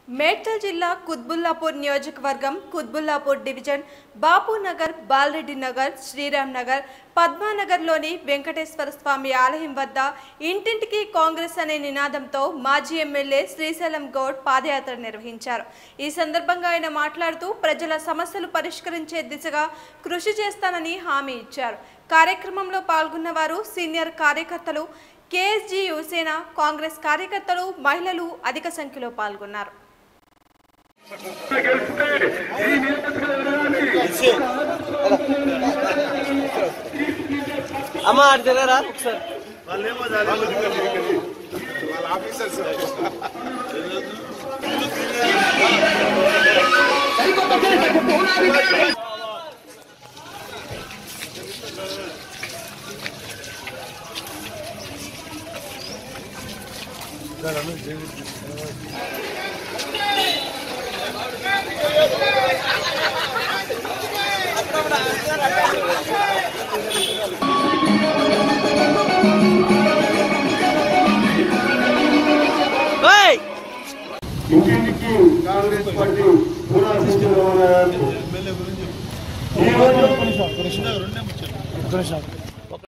మేడ్చల్ జిల్లా కుత్బుల్లాపూర్ నియోజకవర్గం కుత్బుల్లాపూర్ డివిజన్ బాపూనగర్ బాలరెడ్డి నగర్ శ్రీరామ్ నగర్ పద్మానగర్లోని వెంకటేశ్వర స్వామి ఆలయం వద్ద ఇంటింటికి కాంగ్రెస్ అనే నినాదంతో మాజీ ఎమ్మెల్యే శ్రీశైలం గౌడ్ పాదయాత్ర నిర్వహించారు ఈ సందర్భంగా ఆయన మాట్లాడుతూ ప్రజల సమస్యలు పరిష్కరించే దిశగా కృషి చేస్తానని హామీ ఇచ్చారు కార్యక్రమంలో పాల్గొన్న వారు సీనియర్ కార్యకర్తలు కేఎస్జీ యువసేన కాంగ్రెస్ కార్యకర్తలు మహిళలు అధిక సంఖ్యలో పాల్గొన్నారు అమ్మ అటు తిరగరా ఒకసారి ఓయ్ ఇంటింటికి కాంగ్రెస్ పార్టీ కూడా శిక్షణ ఈ రోజు